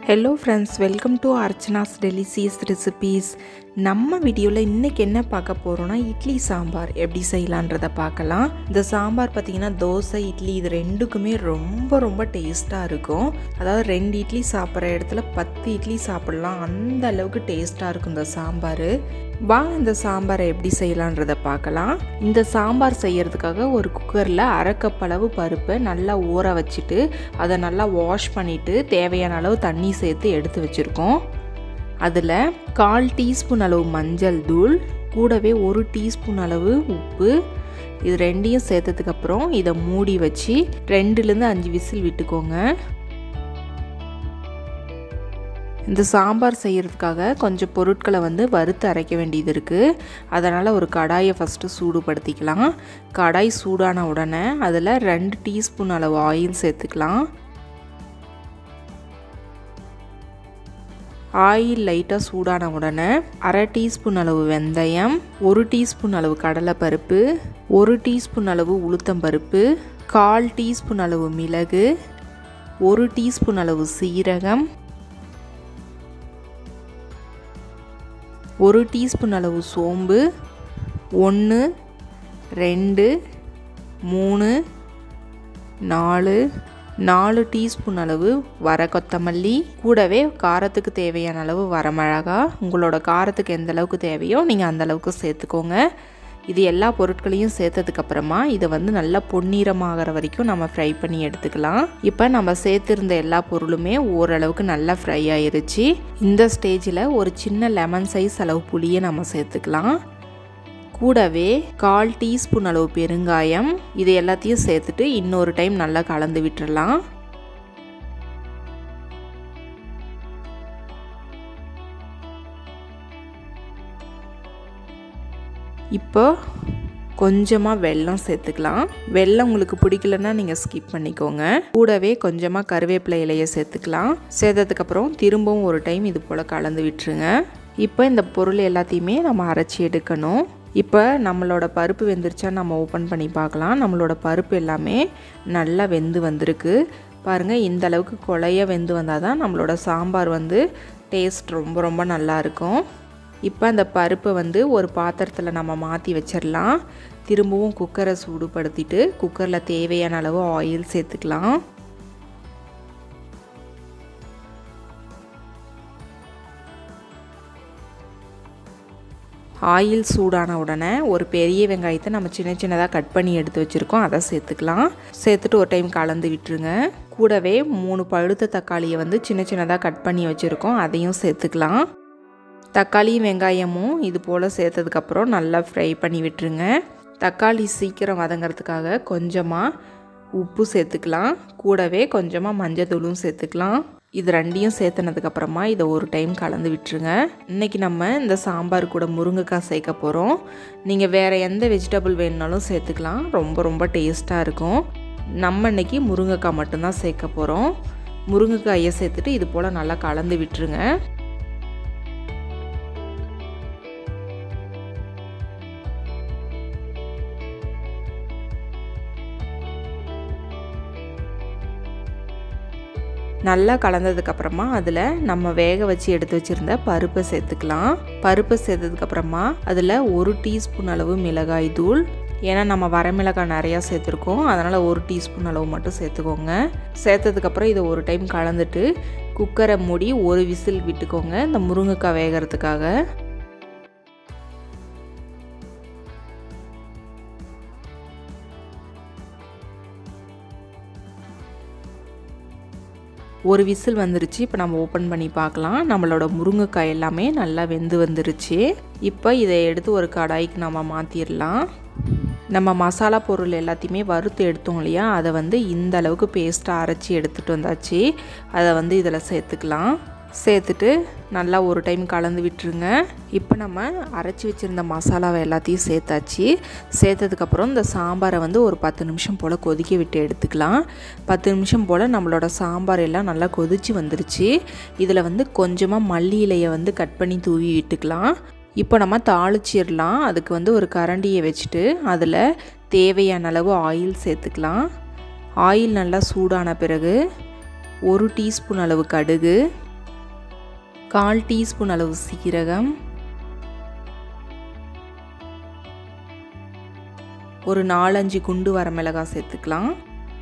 hello friends welcome to Archana's delicious recipes நம்ம வீடியோவில் இன்றைக்கி என்ன பார்க்க போகிறோன்னா இட்லி சாம்பார் எப்படி செய்யலான்றதை பார்க்கலாம் இந்த சாம்பார் பார்த்திங்கன்னா தோசை இட்லி இது ரெண்டுக்குமே ரொம்ப ரொம்ப டேஸ்ட்டாக இருக்கும் அதாவது ரெண்டு இட்லி சாப்பிட்ற இடத்துல பத்து இட்லி சாப்பிட்லாம் அந்த அளவுக்கு டேஸ்ட்டாக இருக்கும் இந்த சாம்பார் வாங்க இந்த சாம்பாரை எப்படி செய்யலான்றதை பார்க்கலாம் இந்த சாம்பார் செய்யறதுக்காக ஒரு குக்கரில் அரை கப் அளவு பருப்பை நல்லா ஊற வச்சுட்டு அதை நல்லா வாஷ் பண்ணிவிட்டு தேவையான அளவு தண்ணி சேர்த்து எடுத்து வச்சுருக்கோம் அதில் கால் டீஸ்பூன் அளவு மஞ்சள் தூள் கூடவே ஒரு டீஸ்பூன் அளவு உப்பு இது ரெண்டையும் சேர்த்ததுக்கப்புறம் இதை மூடி வச்சு ரெண்டுலேருந்து அஞ்சு விசில் விட்டுக்கோங்க இந்த சாம்பார் செய்கிறதுக்காக கொஞ்சம் பொருட்களை வந்து வறுத்து அரைக்க வேண்டியது இருக்குது அதனால் ஒரு கடாயை ஃபஸ்ட்டு சூடுபடுத்திக்கலாம் கடாய் சூடான உடனே அதில் ரெண்டு டீஸ்பூன் அளவு ஆயில் சேர்த்துக்கலாம் ஆயில் லைட்டாக சூடான உடனே அரை டீஸ்பூன் அளவு வெந்தயம் ஒரு டீஸ்பூன் அளவு கடலைப்பருப்பு ஒரு டீஸ்பூன் அளவு உளுத்தம்பருப்பு கால் டீஸ்பூன் அளவு மிளகு ஒரு டீஸ்பூன் அளவு சீரகம் ஒரு டீஸ்பூன் அளவு சோம்பு ஒன்று ரெண்டு மூணு நாலு நாலு டீஸ்பூன் அளவு வர கொத்தமல்லி கூடவே காரத்துக்கு தேவையான அளவு வரமிளகா உங்களோட காரத்துக்கு எந்த அளவுக்கு தேவையோ நீங்கள் அந்த அளவுக்கு சேர்த்துக்கோங்க இது எல்லா பொருட்களையும் சேர்த்ததுக்கப்புறமா இதை வந்து நல்லா பொன்னிறமாகிற வரைக்கும் நம்ம ஃப்ரை பண்ணி எடுத்துக்கலாம் இப்போ நம்ம சேர்த்துருந்த எல்லா பொருளுமே ஓரளவுக்கு நல்லா ஃப்ரை ஆயிருச்சு இந்த ஸ்டேஜில் ஒரு சின்ன லெமன் சைஸ் அளவு புளியை நம்ம சேர்த்துக்கலாம் கூடவே கால் டீஸ்பூன் அளவு பெருங்காயம் இது எல்லாத்தையும் சேர்த்துட்டு இன்னொரு டைம் நல்லா கலந்து விட்டுறலாம் இப்போ கொஞ்சமாக வெல்லம் சேர்த்துக்கலாம் வெல்லம் உங்களுக்கு பிடிக்கலன்னா நீங்கள் ஸ்கிப் பண்ணிக்கோங்க கூடவே கொஞ்சமாக கருவேப்பிலை இலையை சேர்த்துக்கலாம் சேர்த்ததுக்கப்புறம் திரும்பவும் ஒரு டைம் இது போல் கலந்து விட்டுருங்க இப்போ இந்த பொருள் எல்லாத்தையுமே நம்ம அரைச்சி எடுக்கணும் இப்போ நம்மளோட பருப்பு வெந்துருச்சா நம்ம ஓப்பன் பண்ணி பார்க்கலாம் நம்மளோட பருப்பு எல்லாமே நல்லா வெந்து வந்திருக்கு பாருங்கள் இந்த அளவுக்கு கொலைய வெந்து வந்தால் தான் நம்மளோட சாம்பார் வந்து டேஸ்ட் ரொம்ப ரொம்ப நல்லாயிருக்கும் இப்போ அந்த பருப்பை வந்து ஒரு பாத்திரத்தில் நம்ம மாற்றி வச்சிடலாம் திரும்பவும் குக்கரை சூடுபடுத்திட்டு குக்கரில் தேவையான அளவு ஆயில் சேர்த்துக்கலாம் ஆயில் சூடான உடனே ஒரு பெரிய வெங்காயத்தை நம்ம சின்ன சின்னதாக கட் பண்ணி எடுத்து வச்சுருக்கோம் அதை சேர்த்துக்கலாம் சேர்த்துட்டு ஒரு டைம் கலந்து விட்டுருங்க கூடவே மூணு பழுத்த தக்காளியை வந்து சின்ன சின்னதாக கட் பண்ணி வச்சுருக்கோம் அதையும் சேர்த்துக்கலாம் தக்காளியும் வெங்காயமும் இது போல் சேர்த்ததுக்கப்புறம் நல்லா ஃப்ரை பண்ணி விட்டுருங்க தக்காளி சீக்கிரம் வதங்கிறதுக்காக கொஞ்சமாக உப்பு சேர்த்துக்கலாம் கூடவே கொஞ்சமாக மஞ்சத்தூளும் சேர்த்துக்கலாம் இது ரெண்டையும் சேர்த்துனதுக்கப்புறமா இதை ஒரு டைம் கலந்து விட்டுருங்க இன்றைக்கி நம்ம இந்த சாம்பார் கூட முருங்கைக்காய் சேர்க்க போகிறோம் நீங்கள் வேறு எந்த வெஜிடபிள் வேணுனாலும் சேர்த்துக்கலாம் ரொம்ப ரொம்ப டேஸ்ட்டாக இருக்கும் நம்ம இன்றைக்கி முருங்கைக்காய் மட்டும்தான் சேர்க்க போகிறோம் முருங்கைக்காயை சேர்த்துட்டு இது போல் நல்லா கலந்து விட்டுருங்க நல்லா கலந்ததுக்கப்புறமா அதில் நம்ம வேக வச்சு எடுத்து வச்சுருந்த பருப்பை சேர்த்துக்கலாம் பருப்பை சேர்த்ததுக்கப்புறமா அதில் ஒரு டீஸ்பூன் அளவு மிளகாய் தூள் ஏன்னா நம்ம வரமிளகாய் நிறையா சேர்த்துருக்கோம் அதனால் ஒரு டீஸ்பூன் அளவு மட்டும் சேர்த்துக்கோங்க சேர்த்ததுக்கப்புறம் இதை ஒரு டைம் கலந்துட்டு குக்கரை மூடி ஒரு விசில் விட்டுக்கோங்க இந்த முருங்கைக்காய் வேகிறதுக்காக ஒரு விசில் வந்துருச்சு இப்போ நம்ம ஓப்பன் பண்ணி பார்க்கலாம் நம்மளோட முருங்கைக்காய் எல்லாமே நல்லா வெந்து வந்துருச்சு இப்போ இதை எடுத்து ஒரு கடாய்க்கு நம்ம மாற்றிடலாம் நம்ம மசாலா பொருள் எல்லாத்தையுமே வறுத்து எடுத்தோம் இல்லையா அதை வந்து இந்த அளவுக்கு பேஸ்ட்டாக அரைச்சி எடுத்துகிட்டு வந்தாச்சு அதை வந்து இதில் சேர்த்துக்கலாம் சேர்த்துட்டு நல்லா ஒரு டைம் கலந்து விட்டுருங்க இப்போ நம்ம அரைச்சி வச்சுருந்த மசாலாவை எல்லாத்தையும் சேர்த்தாச்சு சேர்த்ததுக்கப்புறம் இந்த சாம்பாரை வந்து ஒரு பத்து நிமிஷம் போல் கொதிக்க விட்டு எடுத்துக்கலாம் பத்து நிமிஷம் போல் நம்மளோட சாம்பார் எல்லாம் நல்லா கொதிச்சு வந்துருச்சு இதில் வந்து கொஞ்சமாக மல்லி இலையை வந்து கட் பண்ணி தூவி விட்டுக்கலாம் இப்போ நம்ம தாளிச்சிடலாம் அதுக்கு வந்து ஒரு கரண்டியை வச்சுட்டு அதில் தேவையான அளவு ஆயில் சேர்த்துக்கலாம் ஆயில் நல்லா சூடான பிறகு ஒரு டீஸ்பூன் அளவு கடுகு கால் டீஸ்பூன் அளவு சீரகம் ஒரு நாலஞ்சு குண்டு வரமிளகாய் சேர்த்துக்கலாம்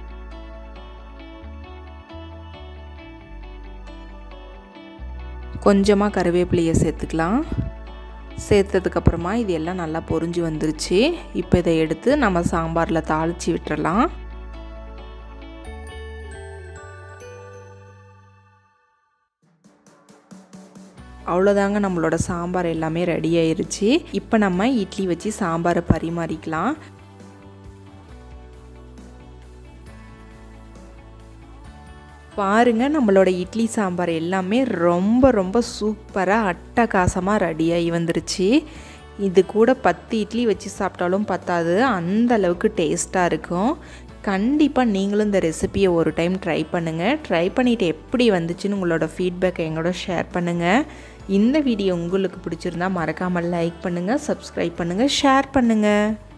கொஞ்சமாக கருவேப்பிலையை சேர்த்துக்கலாம் சேர்த்ததுக்கப்புறமா இது எல்லாம் நல்லா பொரிஞ்சு வந்துருச்சு இப்போ இதை எடுத்து நம்ம சாம்பாரில் தாளித்து விட்டுறலாம் அவ்வளோதாங்க நம்மளோட சாம்பார் எல்லாமே ரெடி ஆயிருச்சு இப்போ நம்ம இட்லி வச்சு சாம்பாரை பரிமாறிக்கலாம் பாருங்கள் நம்மளோட இட்லி சாம்பார் எல்லாமே ரொம்ப ரொம்ப சூப்பராக அட்டகாசமாக ரெடியாகி வந்துருச்சு இது கூட பத்து இட்லி வச்சு சாப்பிட்டாலும் பத்தாது அந்த அளவுக்கு டேஸ்ட்டாக இருக்கும் கண்டிப்பாக நீங்களும் இந்த ரெசிப்பியை ஒரு டைம் ட்ரை பண்ணுங்கள் ட்ரை பண்ணிவிட்டு எப்படி வந்துச்சுன்னு உங்களோட ஃபீட்பேக்கை எங்களோட ஷேர் பண்ணுங்கள் இந்த வீடியோ உங்களுக்கு பிடிச்சிருந்தா மறக்காமல் லைக் பண்ணுங்கள் சப்ஸ்கிரைப் பண்ணுங்கள் ஷேர் பண்ணுங்கள்